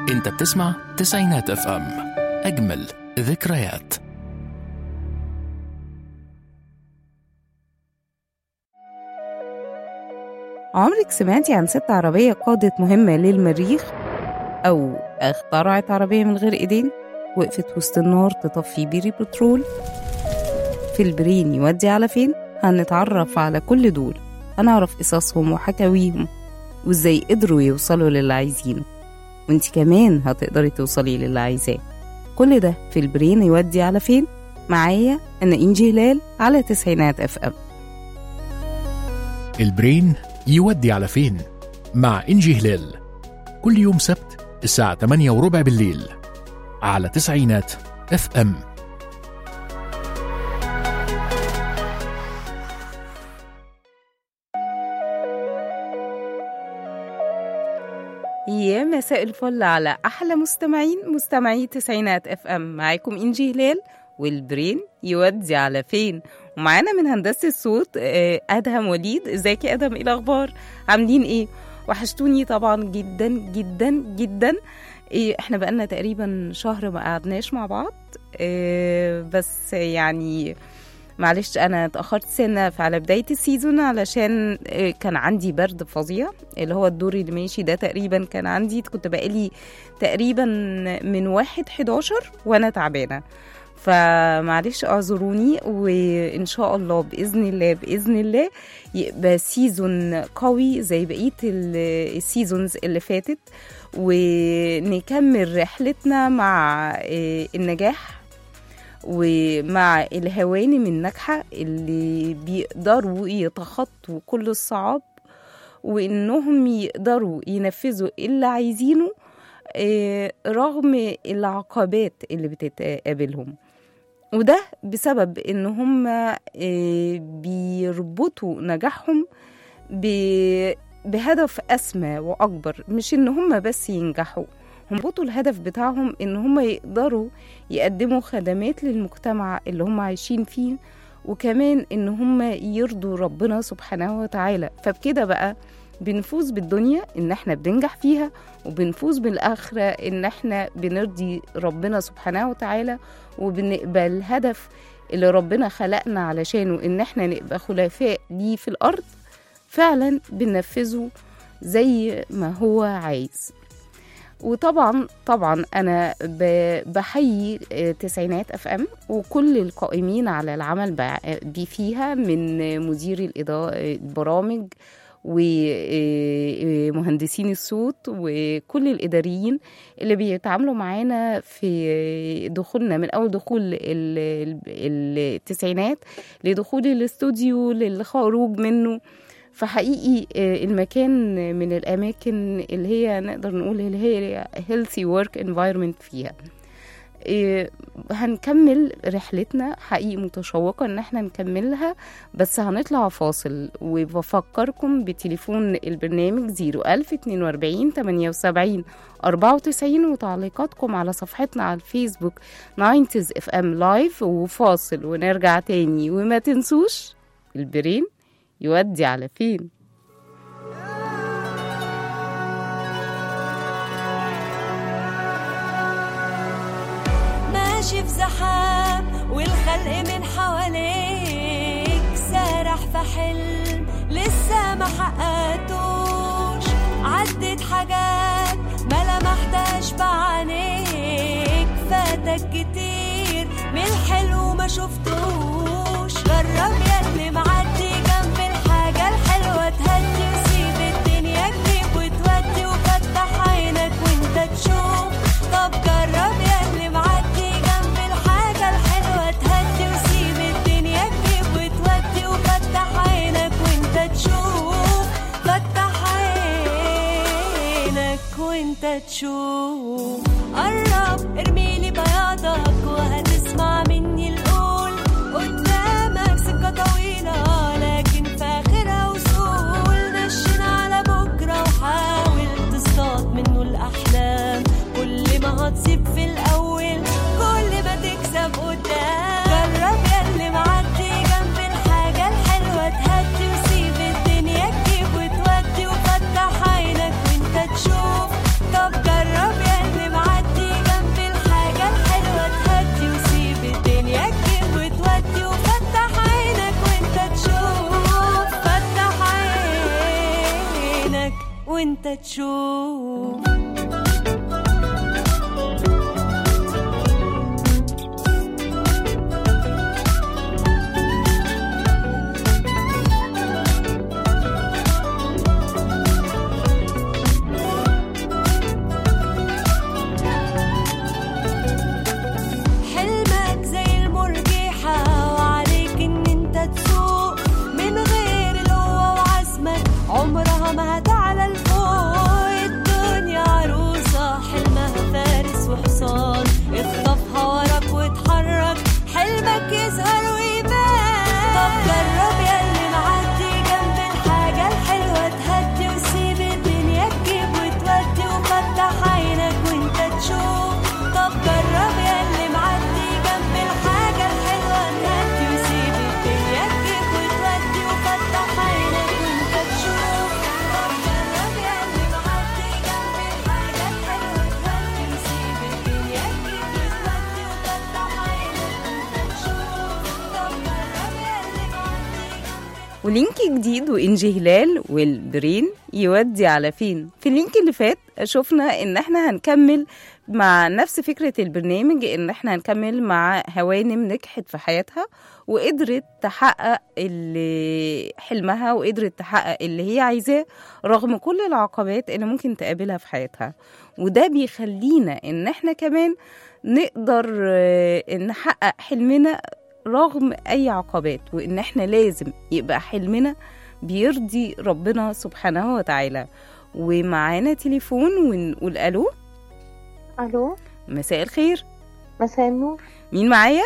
انت بتسمع تسعينات اف ام اجمل ذكريات عمرك سمعتي عن ست عربية قادت مهمة للمريخ أو اخترعت عربية من غير إيدين وقفت وسط النار تطفي بيري بترول في البرين يودي على فين هنتعرف على كل دول هنعرف قصصهم وحكاويهم وازاي قدروا يوصلوا للي عايزينه وانت كمان هتقدري توصلي للي عايزاه كل ده في البرين يودي على فين معايا انا انجي هلال على تسعينات اف ام البرين يودي على فين مع انجي هلال كل يوم سبت الساعة 8 وربع بالليل على تسعينات اف ام يا مساء الفل على احلى مستمعين مستمعي تسعينات اف ام معاكم انجي هلال والبرين يودي على فين ومعانا من هندسه الصوت آه، ادهم وليد ازيك يا ادهم ايه الاخبار عاملين ايه وحشتوني طبعا جدا جدا جدا إيه احنا بقالنا تقريبا شهر ما قعدناش مع بعض إيه بس يعني معلش انا اتاخرت سنه على بدايه السيزون علشان إيه، كان عندي برد فظيع اللي هو الدور اللي ماشي ده تقريبا كان عندي كنت بقالي تقريبا من واحد 11 وانا تعبانه فمعلش اعذروني وان شاء الله باذن الله باذن الله يبقى سيزون قوي زي بقيه ال- السيزونز اللي فاتت ونكمل رحلتنا مع آه، النجاح ومع الهوانم الناجحة اللي بيقدروا يتخطوا كل الصعاب وإنهم يقدروا ينفذوا اللي عايزينه آه، رغم العقبات اللي بتتقابلهم وده بسبب ان هم آه، بيربطوا نجاحهم ب- بهدف اسمى واكبر مش ان هم بس ينجحوا هم بيربطوا الهدف بتاعهم ان هم يقدروا يقدموا خدمات للمجتمع اللي هم عايشين فيه وكمان ان هم يرضوا ربنا سبحانه وتعالى فبكده بقى بنفوز بالدنيا ان احنا بننجح فيها وبنفوز بالاخره ان احنا بنرضي ربنا سبحانه وتعالى وبنقبل الهدف اللي ربنا خلقنا علشانه ان احنا نبقى خلفاء ليه في الارض فعلا بننفذه زي ما هو عايز وطبعا طبعا انا ب- بحيي آه، تسعينات اف ام وكل القائمين على العمل بع- بيه فيها من مدير الإضاءة البرامج ومهندسين الصوت وكل الإداريين اللي بيتعاملوا معانا في دخولنا من أول دخول ال- ال- التسعينات لدخول الاستوديو للخروج منه فحقيقي آه، المكان من الأماكن اللي هي نقدر نقول اللي هي healthy work environment فيها إيه، هنكمل رحلتنا حقيقي متشوقة ان احنا نكملها بس هنطلع فاصل وبفكركم بتليفون البرنامج 01042 78 94 وتعليقاتكم على صفحتنا على الفيسبوك 90s اف ام لايف وفاصل ونرجع تاني وما تنسوش البرين يودي على فين ماشي في زحام والخلق من حواليك سارح في حلم لسه ما حققتوش عدت حاجات ما لمحتهاش بعينيك فاتك كتير من الحلو ما شفتوش جرب ياللي معدي جنب الحاجة الحلوة تهدي وسيب الدنيا تجيب وتودي وفتح عينك وانت تشوف طب جرب ياللي معدي جنب الحاجة الحلوة تهدي وسيب الدنيا تجيب وتودي وفتح عينك وانت تشوف فتح عينك وانت تشوف قرب ارميلي بياضك وهتسمع مني القول قدامك سكة طويلة لكن في آخرها وصول نشن على بكرة وحاول تصطاد منه الأحلام كل ما هتصيب في الأول كل ما تكسب قدام جرب ياللي معدي جنب الحاجة الحلوة تهدي وسيب الدنيا تجيب وتودي وفتح عينك وانت تشوف طب جرب ياللي وانت تشوف حلمك زي المرجحة وعليك ان انت تسوق من غير القوة وعزمك عمرها ما هتعلى لفوق الدنيا عروسة حلمها فارس وحصان اخطفها وراك واتحرك حلمك يظهر ويبان طب جرب ياللي معدي جنب الحاجة الحلوة تهدي وسيب الدنيا تجيب وتودي وفتح عينك وانت تشوف طب جرب ياللي معدي جنب الحاجة الحلوة تهدي وسيب الدنيا تجيب وتودي وفتح عينك وانت تشوف طب جرب ياللي معدي جنب الحاجة الحلوة تهدي وسيب الدنيا تجيب وتودي وفتح عينك وانت تشوف طب جرب ياللي معدي جنب ولينك جديد وإنجي هلال والبرين يودي على فين في اللينك اللي فات شفنا ان احنا هنكمل مع نفس فكرة البرنامج ان احنا هنكمل مع هوانم نجحت في حياتها وقدرت تحقق اللي حلمها وقدرت تحقق اللي هي عايزاه رغم كل العقبات اللي ممكن تقابلها في حياتها وده بيخلينا ان احنا كمان نقدر آه، نحقق حلمنا رغم اي عقبات وان احنا لازم يبقى حلمنا بيرضي ربنا سبحانه وتعالى ومعانا تليفون ونقول الو الو مساء الخير مساء النور مين معايا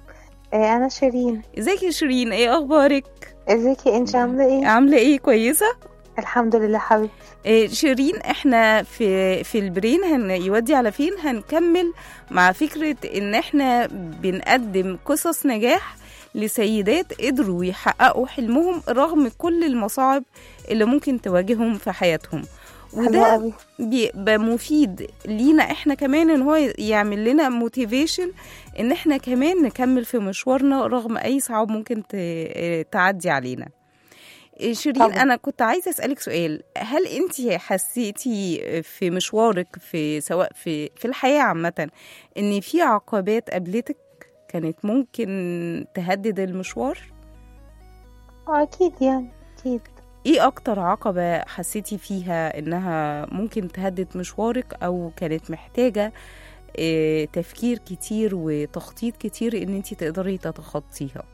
آه انا شيرين ازيك يا شيرين ايه اخبارك ازيكي انت عامله ايه عامله ايه كويسه الحمد لله حبيبتي إيه شيرين احنا في في البرين هن يودي على فين هنكمل مع فكره ان احنا بنقدم قصص نجاح لسيدات قدروا يحققوا حلمهم رغم كل المصاعب اللي ممكن تواجههم في حياتهم حلوة وده قوي بيبقى مفيد لينا احنا كمان ان هو يعمل لنا موتيفيشن ان احنا كمان نكمل في مشوارنا رغم اي صعاب ممكن ت- تعدي علينا إيه شيرين طبعا. انا كنت عايزه اسالك سؤال هل انت حسيتي في مشوارك في سواء في في الحياه عامه ان في عقبات قابلتك كانت ممكن تهدد المشوار آه، اكيد يعني اكيد ايه اكتر عقبة حسيتي فيها انها ممكن تهدد مشوارك او كانت محتاجة إيه، تفكير كتير وتخطيط كتير ان انت تقدري تتخطيها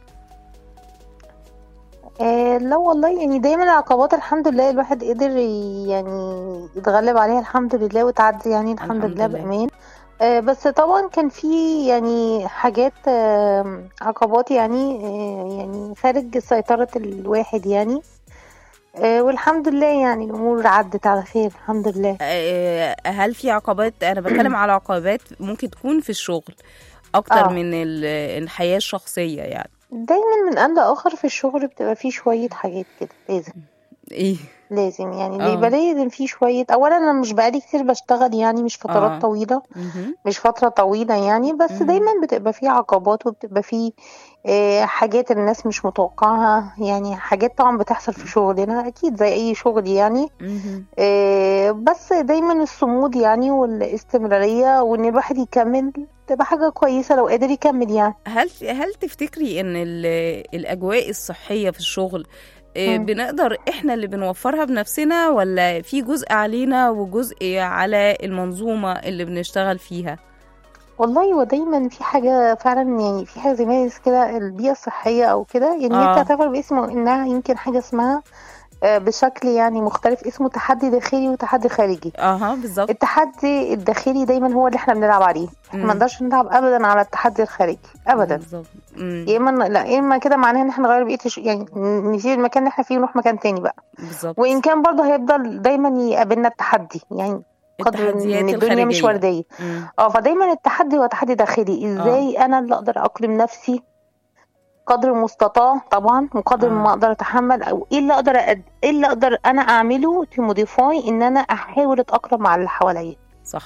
آه لا والله يعني دايما العقبات الحمد لله الواحد قدر ي- يعني يتغلب عليها الحمد لله وتعدي يعني الحمد, الحمد لله لله. بأمان آه بس طبعا كان في يعني حاجات آه عقبات يعني آه يعني خارج سيطرة الواحد يعني آه والحمد لله يعني الأمور عدت على خير الحمد لله آه، هل في عقبات انا بتكلم على عقبات ممكن تكون في الشغل اكتر آه. من ال- الحياة الشخصية يعني دايما من آن لآخر في الشغل بتبقى فيه شوية حاجات كده لازم ايه لازم يعني آه. بيبقى لازم فيه شوية أولا أنا مش بقالي كتير بشتغل يعني مش فترات آه. طويلة مهم. مش فترة طويلة يعني بس مم. دايما بتبقى فيه عقبات وبتبقى فيه آه، حاجات الناس مش متوقعها يعني حاجات طبعا بتحصل في شغلنا أكيد زي أي شغل يعني مهم. آه، بس دايما الصمود يعني والاستمرارية وإن الواحد يكمل تبقى حاجة كويسة لو قادر يكمل يعني هل هل تفتكري ان ال- الاجواء الصحيه في الشغل آه، مم. بنقدر احنا اللي بنوفرها بنفسنا ولا في جزء علينا وجزء على المنظومه اللي بنشتغل فيها والله هو دايما في حاجة فعلا يعني في حاجة زي ما هي كده البيئة الصحية أو كده يعني آه. هي بتعتبر باسمه إنها يمكن حاجة اسمها آه، بشكل يعني مختلف اسمه تحدي داخلي وتحدي خارجي اها بالظبط التحدي الداخلي دايما هو اللي احنا بنلعب عليه احنا مم. ما نقدرش نلعب ابدا على التحدي الخارجي ابدا بالظبط مم. يا اما لا يا اما كده معناه ان احنا نغير بقيه الش- يعني نسيب المكان اللي احنا فيه ونروح مكان تاني بقى بالظبط وان كان برضه هيفضل دايما يقابلنا التحدي يعني قدر التحديات ان الدنيا مش الخارجية. ورديه مم. اه فدايما التحدي هو تحدي داخلي ازاي انا اللي اقدر اقلم نفسي قدر المستطاع طبعا وقدر آه. ما اقدر اتحمل او ايه اللي اقدر أد... ايه اللي اقدر انا اعمله تو موديفاي ان انا احاول اتاقلم مع اللي حواليا صح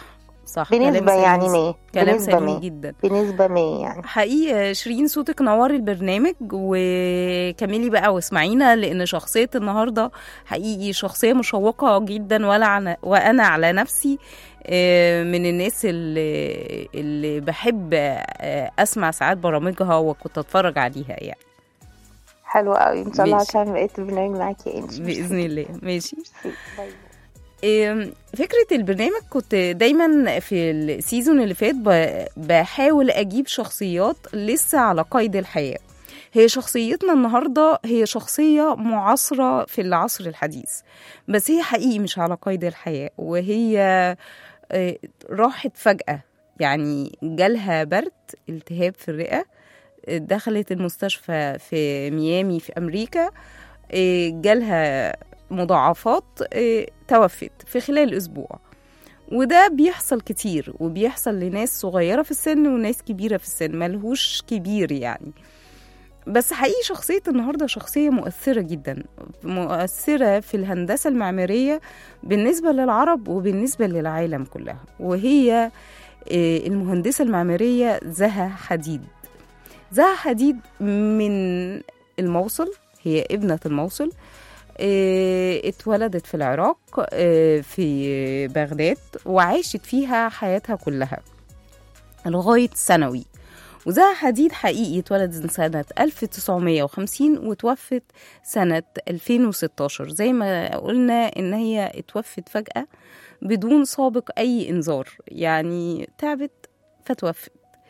صح كلام بنسبة سليم. يعني ما كلام بنسبة سليم ما جدا بنسبة ما يعني حقيقي شيرين صوتك نور البرنامج وكملي بقى واسمعينا لان شخصيه النهارده حقيقي شخصيه مشوقه جدا ولا عن وانا على نفسي آه، من الناس اللي, اللي بحب آه، اسمع ساعات برامجها وكنت اتفرج عليها يعني حلو قوي ان شاء الله ماشي. عشان بقيت البرنامج معاكي يا انجي باذن الله ماشي باي باي. إيه، فكرة البرنامج كنت دايما في السيزون اللي فات ب- بحاول أجيب شخصيات لسه على قيد الحياة هي شخصيتنا النهاردة هي شخصية معاصرة في العصر الحديث بس هي حقيقي مش على قيد الحياة وهي آه، راحت فجأة يعني جالها برد التهاب في الرئة آه، دخلت المستشفى في ميامي في أمريكا آه، جالها مضاعفات آه، توفت في خلال أسبوع وده بيحصل كتير وبيحصل لناس صغيرة في السن وناس كبيرة في السن ملهوش كبير يعني بس حقيقي شخصية النهاردة شخصية مؤثرة جدا مؤثرة في الهندسة المعمارية بالنسبة للعرب وبالنسبة للعالم كلها وهي آه، المهندسة المعمارية زها حديد زها حديد من الموصل هي ابنة الموصل آه، اتولدت في العراق آه، في بغداد وعاشت فيها حياتها كلها لغاية ثانوي وزها حديد حقيقي اتولدت سنة 1950 وتوفت سنة 2016 زي ما قلنا إن هي اتوفت فجأة بدون سابق أي إنذار يعني تعبت فتوفت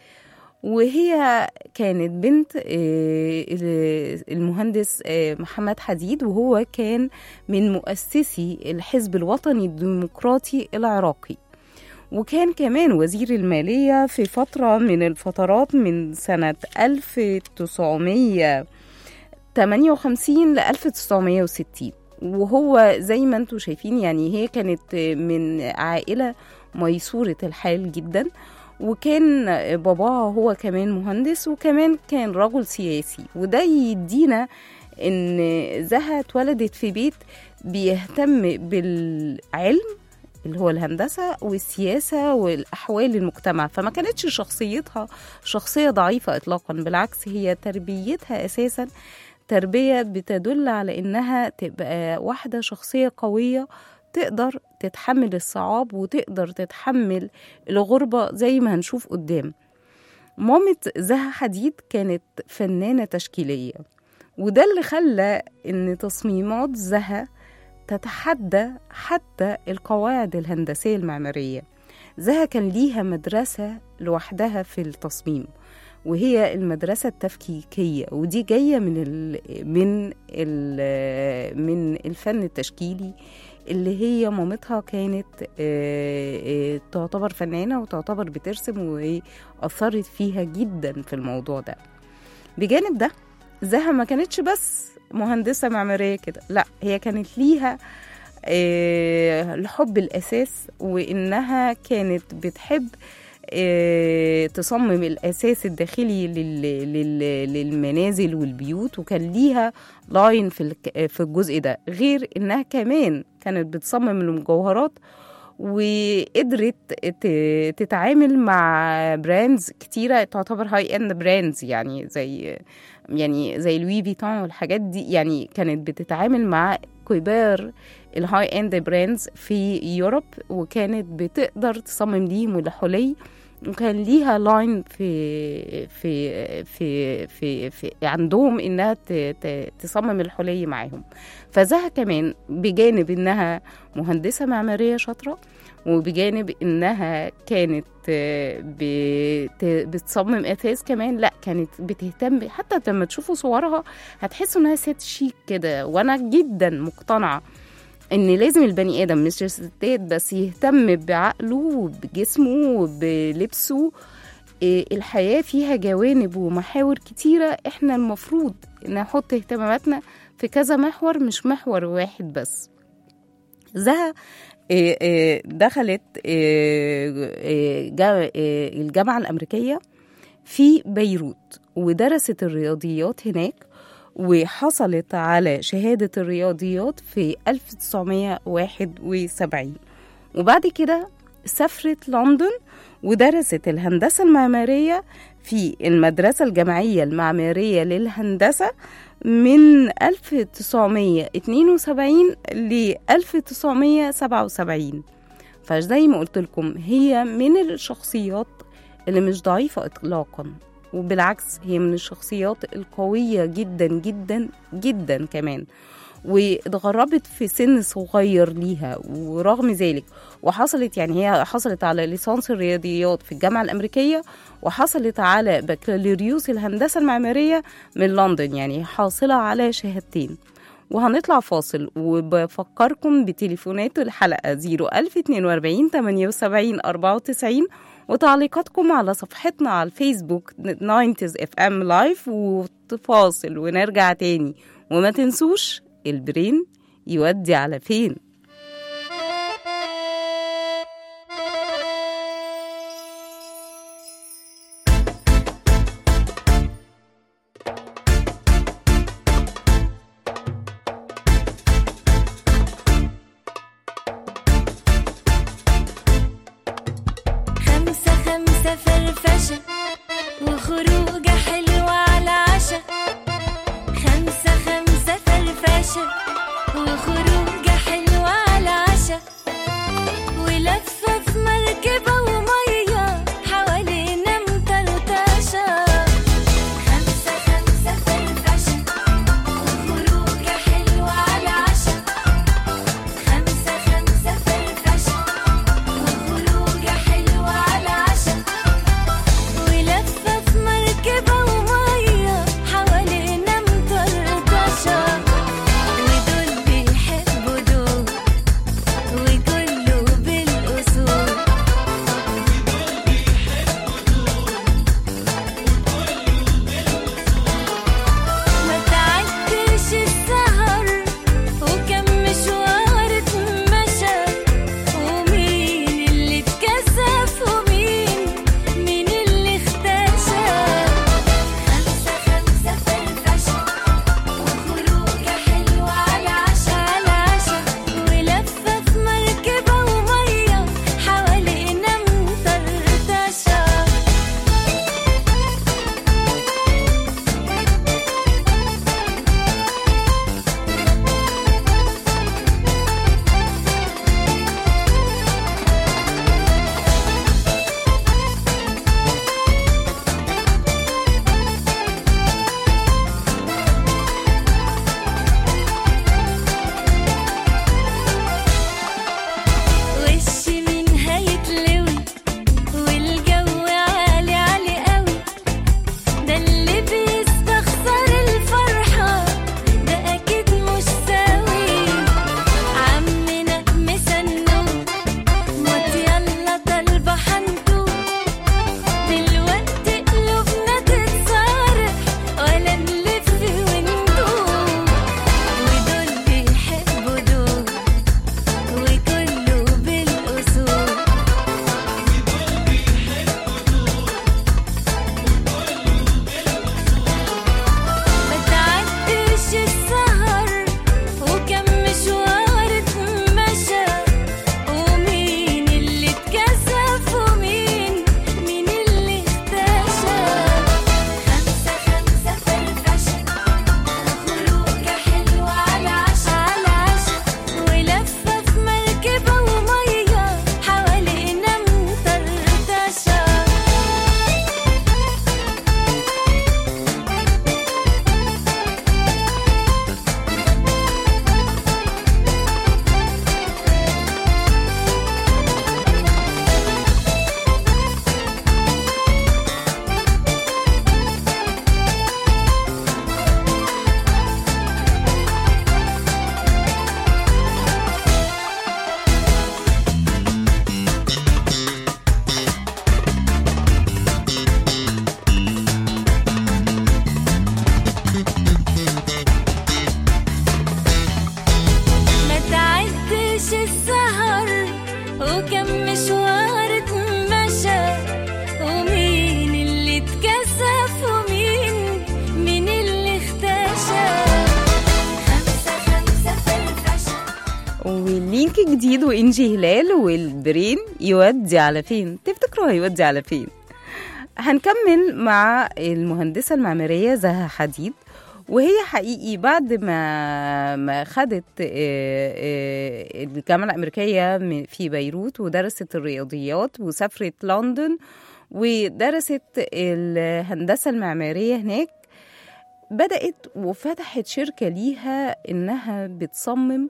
وهي كانت بنت آه، المهندس آه، محمد حديد وهو كان من مؤسسي الحزب الوطني الديمقراطي العراقي وكان كمان وزير المالية في فترة من الفترات من سنة 1958 ل 1960 وهو زي ما انتم شايفين يعني هي كانت من عائلة ميسورة الحال جدا وكان باباها هو كمان مهندس وكمان كان رجل سياسي وده يدينا ان زها اتولدت في بيت بيهتم بالعلم اللي هو الهندسة والسياسة والأحوال المجتمع فما كانتش شخصيتها شخصية ضعيفة إطلاقا بالعكس هي تربيتها أساسا تربية بتدل على إنها تبقى واحدة شخصية قوية تقدر تتحمل الصعاب وتقدر تتحمل الغربة زي ما هنشوف قدام مامة زها حديد كانت فنانة تشكيلية وده اللي خلى إن تصميمات زها تتحدى حتى القواعد الهندسية المعمارية زها كان ليها مدرسة لوحدها في التصميم وهي المدرسة التفكيكية ودي جاية من ال من ال من الفن التشكيلي اللي هي مامتها كانت آه، آه، تعتبر فنانة وتعتبر بترسم وأثرت فيها جدا في الموضوع ده بجانب ده زها ما كانتش بس مهندسة معمارية كده لا هي كانت ليها آه، الحب الأساس وإنها كانت بتحب آه، تصمم الأساس الداخلي لل- لل- للمنازل والبيوت وكان ليها لاين في الك- في الجزء ده غير إنها كمان كانت بتصمم المجوهرات وقدرت ت- تتعامل مع براندز كتيرة تعتبر هاي اند براندز يعني زي يعني زي لوي فيتون والحاجات دي يعني كانت بتتعامل مع كبار الهاي اند براندز في يوروب وكانت بتقدر تصمم ليهم الحلي وكان ليها لاين في في في في, في عندهم انها ت- ت- تصمم الحلي معاهم فزها كمان بجانب انها مهندسه معماريه شاطره وبجانب انها كانت آه، بت- بتصمم اثاث كمان لا كانت بتهتم حتى لما تشوفوا صورها هتحسوا انها ست شيك كده وانا جدا مقتنعه ان لازم البني ادم مش الستات بس يهتم بعقله وبجسمه وبلبسه إيه، الحياة فيها جوانب ومحاور كتيرة احنا المفروض نحط اهتماماتنا في كذا محور مش محور واحد بس زها إيه، إيه، دخلت إيه، إيه، جا- إيه، الجامعة الأمريكية في بيروت ودرست الرياضيات هناك وحصلت على شهادة الرياضيات في 1971 وبعد كده سافرت لندن ودرست الهندسة المعمارية في المدرسة الجامعية المعمارية للهندسة من 1972 ل 1977 فزي ما قلت لكم هي من الشخصيات اللي مش ضعيفة إطلاقا وبالعكس هي من الشخصيات القوية جدا جدا جدا كمان واتغربت في سن صغير ليها ورغم ذلك وحصلت يعني هي حصلت على ليسانس الرياضيات في الجامعة الأمريكية وحصلت على بكالوريوس الهندسة المعمارية من لندن يعني حاصلة على شهادتين وهنطلع فاصل وبفكركم بتليفونات الحلقة 01042 78 94 وتعليقاتكم على صفحتنا على الفيسبوك 90 اف ام لايف وفاصل ونرجع تاني وما تنسوش البرين يودي على فين خمسة خمسة فرفشة وخروجة حلوة على عشا خمسة خمسة فرفشة وخروجة حلوة على عشا ولفة في مركبة ومية حوالينا مطرطشة خمسة خمسة فرفشة وخروجة حلوة على عشا خمسة خمسة فرفشة وخروجة حلوة على عشا ولفة في مركبة ومية حوالينا مطرطشة ودول بيحبوا دول وكله بالأصول ما تعدش السهر وكم مشوار اتمشى ومين اللي اتكسف ومين مين اللي اختشى خمسة خمسة فرفشة وخروجة حلوة على عشا على عشا ولفة في مركبة ومية حوالينا مطرطشة وش مين هيتلوي والجو عالي عالي قوي ده اللي بيستخسر الفرحة ده أكيد مش سوي عمنا مسنون موت يلا طالبة حنطوط دلوقتي قلوبنا تتصارع ولا نلف وندوب ودول بيحبوا دول وكله بالأصول ما تعدش السهر وكم مشوار اتمشى ومين اللي اتكسف ومين مين اللي اختشى خمسة خمسة فرفشة وخروجة حلوة على عشا على عشا ولفة في مركبة ومية حوالينا مطرطشة ما تعدش السهر وكم مشوار اتمشى ومين اللي اتكسف ومين مين اللي اختشى خمسة خمسة فرفشة وليه لينك جديد وإنجي هلال والبرين يودي على فين تفتكروا هيودي على فين هنكمل مع المهندسة المعمارية زها حديد وهي حقيقي بعد ما ما خدت آه، آه، الجامعة الأمريكية م- في بيروت ودرست الرياضيات وسافرت لندن ودرست الهندسة المعمارية هناك بدأت وفتحت شركة ليها إنها بتصمم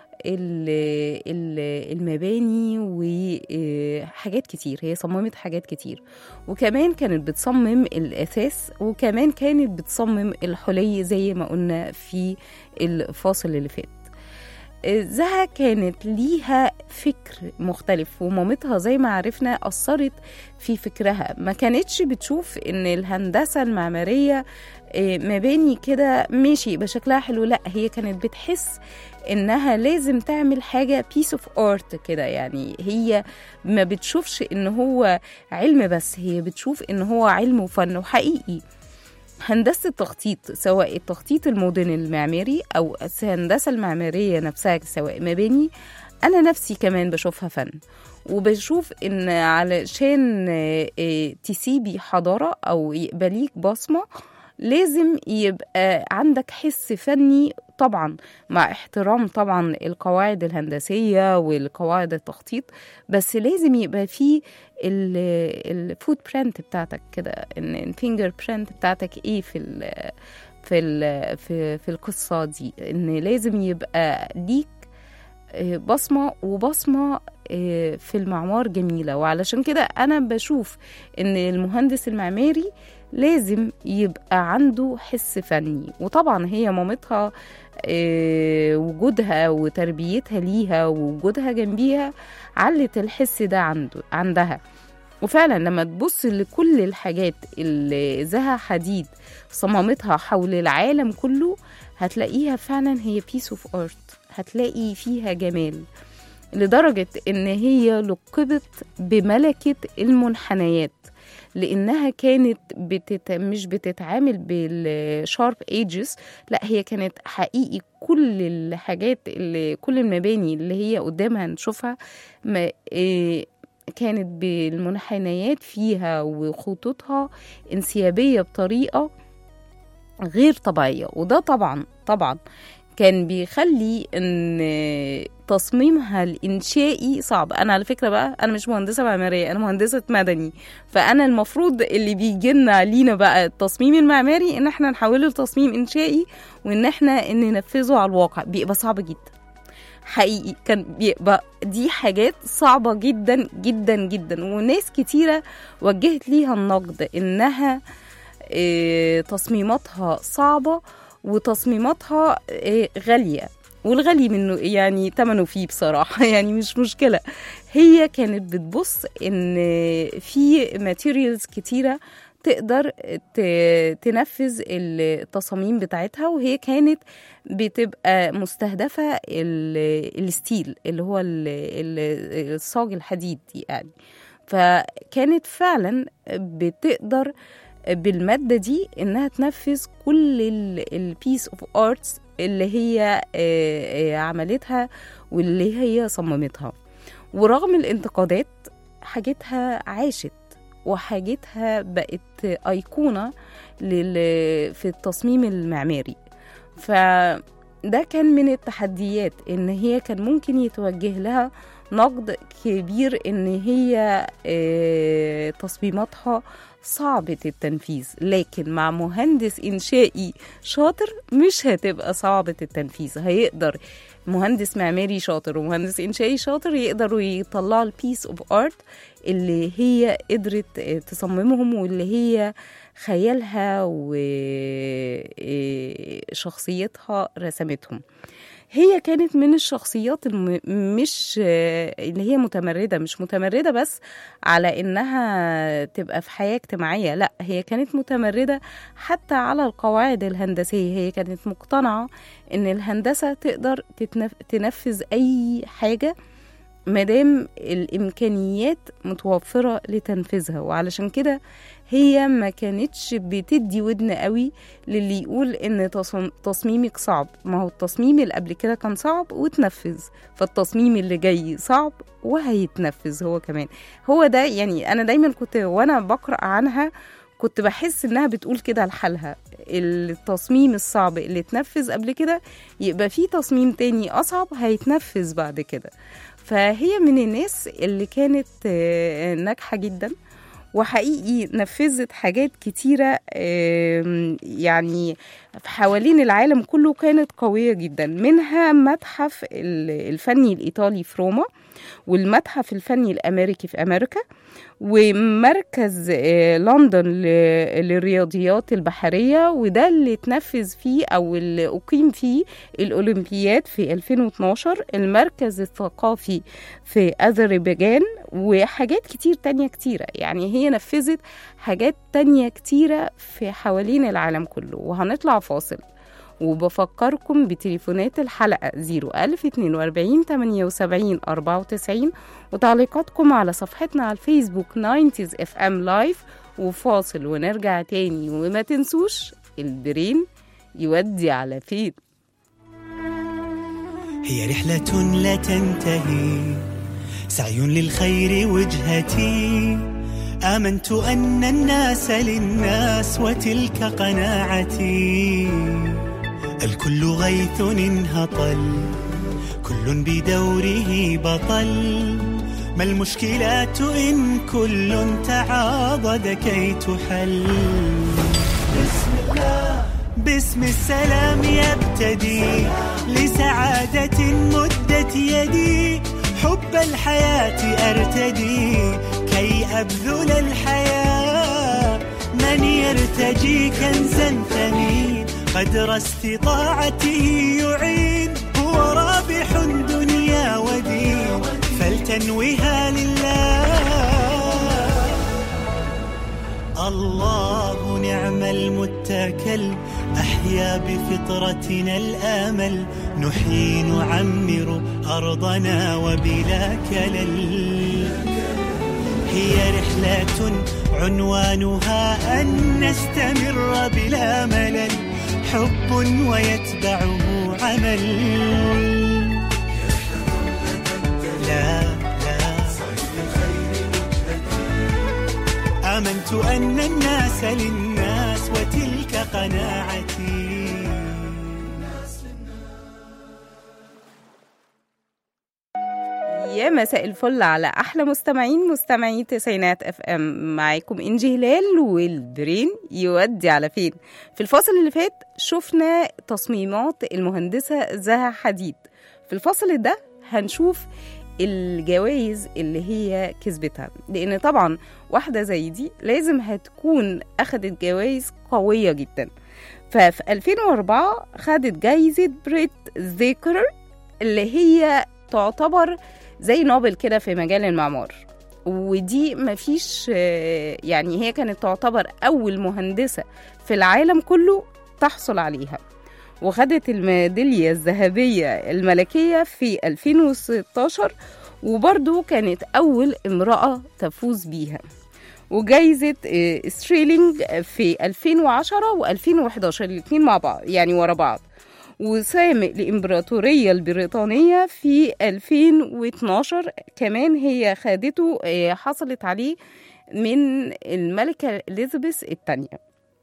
ال- ال- المباني وحاجات كتير هي صممت حاجات كتير وكمان كانت بتصمم الأثاث وكمان كانت بتصمم الحلي زي ما قلنا في الفاصل اللي فات زها كانت ليها فكر مختلف ومامتها زي ما عرفنا أثرت في فكرها ما كانتش بتشوف إن الهندسة المعمارية آه، مباني كده ماشي يبقى شكلها حلو لا هي كانت بتحس انها لازم تعمل حاجه بيس اوف ارت كده يعني هي ما بتشوفش ان هو علم بس هي بتشوف ان هو علم وفن وحقيقي هندسه التخطيط سواء التخطيط المدن المعماري او الهندسه المعماريه نفسها سواء مباني انا نفسي كمان بشوفها فن وبشوف ان علشان آه، آه، تسيبي حضاره او يبقى ليك بصمه لازم يبقى عندك حس فني طبعا مع احترام طبعا القواعد الهندسية والقواعد التخطيط بس لازم يبقى فيه الفوت برنت بتاعتك كده ان الفينجر برنت بتاعتك ايه في ال في ال في, في القصة دي ان لازم يبقى ليك آه، بصمة وبصمة آه، في المعمار جميلة وعلشان كده أنا بشوف إن المهندس المعماري لازم يبقى عنده حس فني وطبعا هي مامتها آه، وجودها وتربيتها ليها ووجودها جنبيها علت الحس ده عنده عندها وفعلا لما تبص لكل الحاجات اللي زها حديد صممتها حول العالم كله هتلاقيها فعلا هي بيس اوف ارت هتلاقي فيها جمال لدرجة إن هي لقبت بملكة المنحنيات لانها كانت بتت... مش بتتعامل بالشارب ايجز لا هي كانت حقيقي كل الحاجات اللي كل المباني اللي هي قدامها نشوفها ما... إيه كانت بالمنحنيات فيها وخطوطها انسيابيه بطريقه غير طبيعيه وده طبعا طبعا كان بيخلي ان تصميمها الانشائي صعب انا على فكره بقى انا مش مهندسه معماريه انا مهندسه مدني فانا المفروض اللي بيجي لنا لينا بقى التصميم المعماري ان احنا نحوله لتصميم انشائي وان احنا ان ننفذه على الواقع بيبقى صعب جدا حقيقي كان بيبقى دي حاجات صعبة جدا جدا جدا وناس كتيرة وجهت ليها النقد إنها إيه، تصميماتها صعبة وتصميماتها إيه، غالية والغالي منه يعني تمنه فيه بصراحة يعني مش مشكلة هي كانت بتبص إن في ماتيريالز كتيرة تقدر ت- تنفذ التصاميم بتاعتها وهي كانت بتبقى مستهدفة ال- الستيل اللي هو ال- ال- الصاج الحديد دي يعني فكانت فعلا بتقدر بالمادة دي إنها تنفذ كل البيس اوف ارتس اللي هي آه، آه، عملتها واللي هي صممتها ورغم الانتقادات حاجتها عاشت وحاجتها بقت أيقونة لل- في التصميم المعماري فده كان من التحديات إن هي كان ممكن يتوجه لها نقد كبير إن هي آه، تصميماتها صعبة التنفيذ لكن مع مهندس إنشائي شاطر مش هتبقى صعبة التنفيذ هيقدر مهندس معماري شاطر ومهندس إنشائي شاطر يقدروا يطلعوا البيس اوف ارت اللي هي قدرت تصممهم واللي هي خيالها وشخصيتها رسمتهم هي كانت من الشخصيات الم... مش اللي هي متمردة مش متمردة بس على إنها تبقى في حياة اجتماعية لا هي كانت متمردة حتى على القواعد الهندسية هي كانت مقتنعة إن الهندسة تقدر تتنف... تنفذ أي حاجة مادام الامكانيات متوفره لتنفيذها وعلشان كده هي ما كانتش بتدي ودن قوي للي يقول ان تصم- تصميمك صعب ما هو التصميم اللي قبل كده كان صعب وتنفذ فالتصميم اللي جاي صعب وهيتنفذ هو كمان هو ده يعني انا دايما كنت وانا بقرا عنها كنت بحس انها بتقول كده لحالها التصميم الصعب اللي اتنفذ قبل كده يبقى في تصميم تاني اصعب هيتنفذ بعد كده فهي من الناس اللي كانت آه، ناجحه جدا وحقيقي نفذت حاجات كتيرة آم، يعني حوالين العالم كله كانت قوية جدا منها متحف ال- الفني الإيطالي في روما والمتحف الفني الأمريكي في أمريكا ومركز آه، لندن ل- للرياضيات البحرية وده اللي اتنفذ فيه أو اللي أقيم فيه الأولمبياد في 2012 المركز الثقافي في أذربيجان وحاجات كتير تانية كتيرة يعني هي نفذت حاجات تانية كتيرة في حوالين العالم كله وهنطلع فاصل وبفكركم بتليفونات الحلقة 01042 78 94 وتعليقاتكم على صفحتنا على الفيسبوك 90s اف ام لايف وفاصل ونرجع تاني وما تنسوش البرين يودي على فين هي رحلة لا تنتهي سعي للخير وجهتي آمنت أن الناس للناس وتلك قناعتي الكل غيث انهطل كل بدوره بطل ما المشكلات إن كل تعاضد كي تحل بسم الله باسم السلام يبتدي لسعادة مدت يدي حب الحياة أرتدي كي أبذل الحياة من يرتجي كنزا ثمين قدر استطاعته يعين هو رابح دنيا ودين فلتنوها لله الله نعم المتكل أحيا بفطرتنا الآمل نحيي نعمر أرضنا وبلا كلل هي رحلة عنوانها أن نستمر بلا ملل حب ويتبعه عمل لا لا آمنت أن الناس للناس وتلك قناعتي يا مساء الفل على احلى مستمعين مستمعي تسعينات اف ام معاكم انجي هلال والبرين يودي على فين في الفاصل اللي فات شفنا تصميمات المهندسه زها حديد في الفاصل ده هنشوف الجوائز اللي هي كسبتها لان طبعا واحده زي دي لازم هتكون اخدت جوائز قويه جدا ففي 2004 خدت جايزه بريت زيكر اللي هي تعتبر زي نوبل كده في مجال المعمار ودي مفيش آه، يعني هي كانت تعتبر أول مهندسة في العالم كله تحصل عليها وخدت الميدالية الذهبية الملكية في 2016 وبرضو كانت أول امرأة تفوز بيها وجايزة آه، ستريلينج في 2010 و2011 الاتنين مع بعض يعني ورا بعض وسامق الإمبراطورية البريطانية في 2012 كمان هي خدته آه، حصلت عليه من الملكة إليزابيث الثانية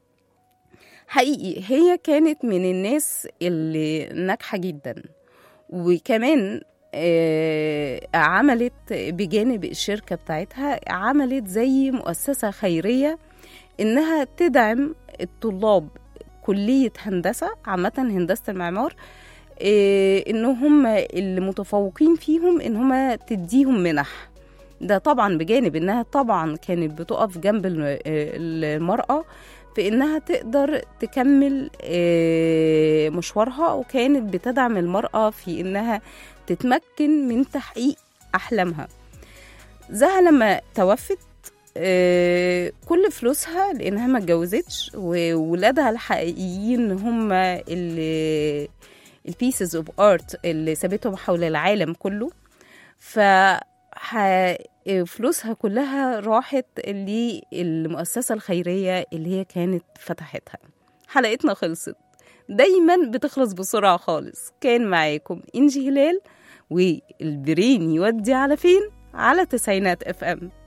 حقيقي هي كانت من الناس اللي ناجحة جدا وكمان آه، عملت بجانب الشركة بتاعتها عملت زي مؤسسة خيرية إنها تدعم الطلاب كلية هندسة عامة هندسة المعمار إيه إن هم المتفوقين فيهم إن هم تديهم منح ده طبعا بجانب إنها طبعا كانت بتقف جنب الم- المرأة في إنها تقدر تكمل إيه، مشوارها وكانت بتدعم المرأة في إنها تتمكن من تحقيق أحلامها زها لما توفت آه، كل فلوسها لانها ما اتجوزتش وولادها الحقيقيين هم البيسز اوف ارت اللي سابتهم حول العالم كله ف ح- فلوسها كلها راحت للمؤسسة الخيرية اللي هي كانت فتحتها حلقتنا خلصت دايما بتخلص بسرعة خالص كان معاكم إنجي هلال والبرين يودي على فين على تسعينات اف ام